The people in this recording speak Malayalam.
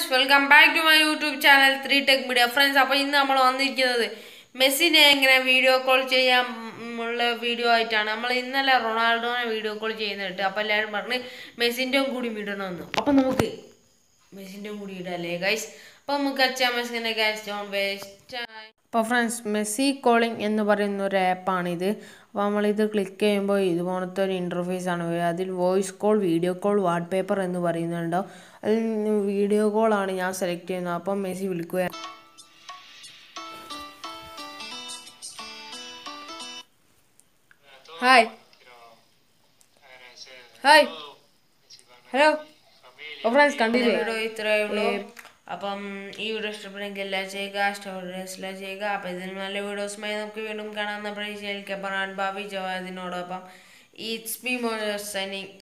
friends welcome back to my YouTube channel three tech media friends അപ്പോൾ ഇന്ന് നമ്മൾ വന്നിരിക്കുന്നത് മെസ്സിനെ എങ്ങനെ വീഡിയോ കോൾ ചെയ്യാം ഉം, ഉള്ള വീഡിയോ ആയിട്ടാണ് നമ്മൾ ഇന്നലെ റൊണാൾഡോനെ വീഡിയോ കോൾ ചെയ്യുന്നിട്ട് അപ്പോൾ എല്ലാവരും പറഞ്ഞ് മെസ്സിൻ്റെയും കൂടി ഇടണമെന്ന് അപ്പം നമുക്ക് മെസ്സിൻ്റെയും കൂടി ഇടല്ലേ ഗൈസ് അപ്പോൾ നമുക്ക് അച്ഛാ മെസ്സിൻ്റെ ഗൈസ് ഡോൺ വേസ്റ്റ് അപ്പോൾ ഫ്രണ്ട്സ് മെസ്സി കോളിംഗ് എന്ന് പറയുന്ന ഒരു ആപ്പാണിത് അപ്പോൾ നമ്മളിത് ക്ലിക്ക് ചെയ്യുമ്പോൾ ഇതുപോലത്തെ ഒരു ഇൻ്റർഫേസ് ആണ് വരിക അതിൽ voice call video call wallpaper എന്ന് പറയുന്നുണ്ടാവും അതിൽ വീഡിയോ കോളാണ് ഞാൻ സെലക്ട് ചെയ്യുന്നത് അപ്പം മെസ്സി വിളിക്കുക ഹായ് ഹായ് ഹലോ ഫ്രണ്ട്സ് കണ്ടില്ലേ വീഡിയോ ഇത്രയേ ഉള്ളൂ അപ്പം ഈ വീഡിയോ ഇഷ്ടപ്പെടുമെങ്കിൽ എല്ലാം ചെയ്യുക സ്റ്റോറീസ് ചെയ്യുക അപ്പം ഇതിന് നല്ല വീഡിയോസുമായി നമുക്ക് വീണ്ടും കാണാവുന്ന പ്രതീക്ഷയിലേക്ക് പറയാൻ ഭാവി ജവാദിനോടൊപ്പം ഇറ്റ്സ് മീ മോർ സൈനിങ്